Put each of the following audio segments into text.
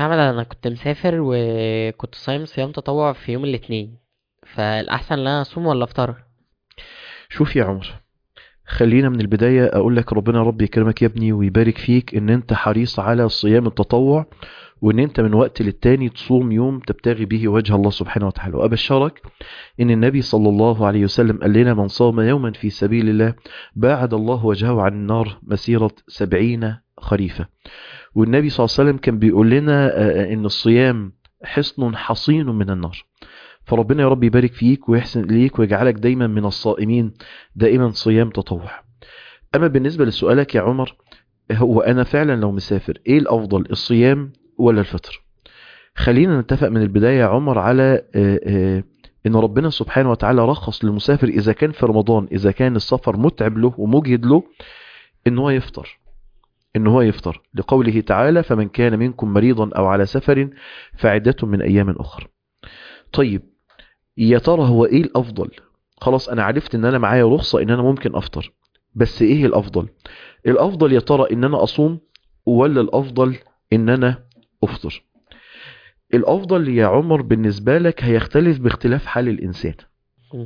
احمد انا كنت مسافر وكنت صايم صيام تطوع في يوم الاثنين فالاحسن ان انا اصوم ولا افطر شوف يا عمر خلينا من البداية أقول لك ربنا ربي يكرمك يا ابني ويبارك فيك إن أنت حريص على صيام التطوع وإن أنت من وقت للتاني تصوم يوم تبتغي به وجه الله سبحانه وتعالى وأبشرك إن النبي صلى الله عليه وسلم قال لنا من صام يوما في سبيل الله باعد الله وجهه عن النار مسيرة سبعين خريفة والنبي صلى الله عليه وسلم كان بيقول لنا آه، إن الصيام حصن حصين من النار فربنا يا رب يبارك فيك ويحسن إليك ويجعلك دايما من الصائمين دائما صيام تطوع أما بالنسبة لسؤالك يا عمر هو أنا فعلا لو مسافر إيه الأفضل الصيام ولا الفطر خلينا نتفق من البداية يا عمر على آه، آه، إن ربنا سبحانه وتعالى رخص للمسافر إذا كان في رمضان إذا كان السفر متعب له ومجهد له إن هو يفطر إن هو يفطر لقوله تعالى فمن كان منكم مريضا أو على سفر فعدة من أيام أخرى طيب يا ترى هو ايه الافضل خلاص انا عرفت ان انا معايا رخصة ان انا ممكن افطر بس ايه الافضل الافضل يا ترى ان انا اصوم ولا الافضل ان انا افطر الافضل يا عمر بالنسبة لك هيختلف باختلاف حال الانسان م.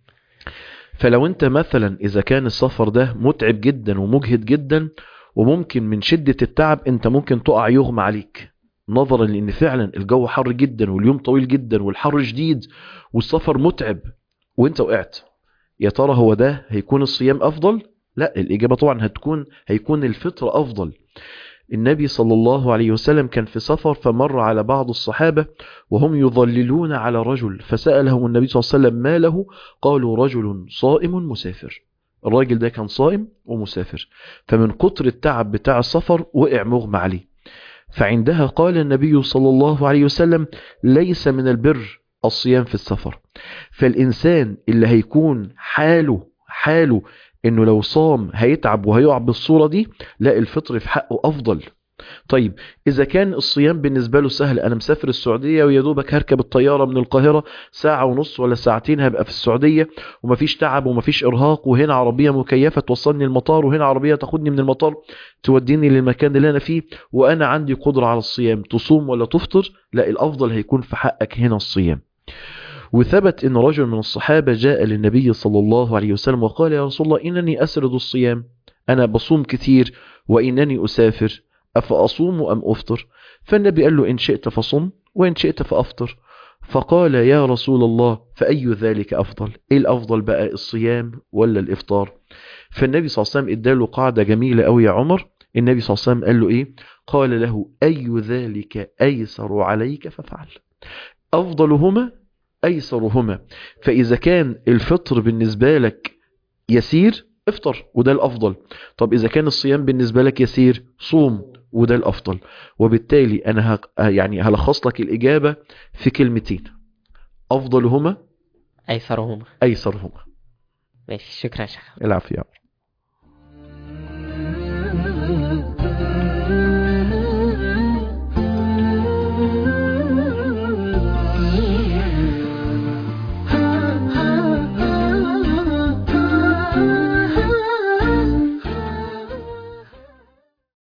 فلو انت مثلا اذا كان السفر ده متعب جدا ومجهد جدا وممكن من شدة التعب انت ممكن تقع يغمى عليك نظرا لان فعلا الجو حر جدا واليوم طويل جدا والحر شديد والسفر متعب وانت وقعت يا ترى هو ده هيكون الصيام افضل لا الاجابه طبعا هتكون هيكون الفطر افضل النبي صلى الله عليه وسلم كان في سفر فمر على بعض الصحابه وهم يظللون على رجل فسالهم النبي صلى الله عليه وسلم ما له قالوا رجل صائم مسافر الراجل ده كان صائم ومسافر فمن كتر التعب بتاع السفر وقع مغمى عليه فعندها قال النبي صلى الله عليه وسلم ليس من البر الصيام في السفر فالإنسان اللي هيكون حاله حاله إنه لو صام هيتعب وهيقع بالصورة دي لا الفطر في حقه أفضل طيب إذا كان الصيام بالنسبة له سهل أنا مسافر السعودية ويا دوبك هركب الطيارة من القاهرة ساعة ونص ولا ساعتين هبقى في السعودية ومفيش تعب ومفيش إرهاق وهنا عربية مكيفة توصلني المطار وهنا عربية تاخدني من المطار توديني للمكان اللي أنا فيه وأنا عندي قدرة على الصيام تصوم ولا تفطر لا الأفضل هيكون في حقك هنا الصيام وثبت ان رجل من الصحابة جاء للنبي صلى الله عليه وسلم وقال يا رسول الله إنني أسرد الصيام أنا بصوم كتير وإنني أسافر أفأصوم أم أفطر فالنبي قال له إن شئت فصم وإن شئت فأفطر فقال يا رسول الله فأي ذلك أفضل إيه الأفضل بقى الصيام ولا الإفطار فالنبي صلى الله عليه وسلم اداله قاعدة جميلة أوي يا عمر النبي صلى الله عليه وسلم قال له إيه قال له أي ذلك أيسر عليك ففعل أفضلهما أيسرهما فإذا كان الفطر بالنسبة لك يسير افطر وده الأفضل طب إذا كان الصيام بالنسبة لك يسير صوم وده الأفضل وبالتالي أنا هق... يعني هلخص لك الإجابة في كلمتين أفضلهما ايسرهما أيسرهما ماشي شكرا يا شيخ العافية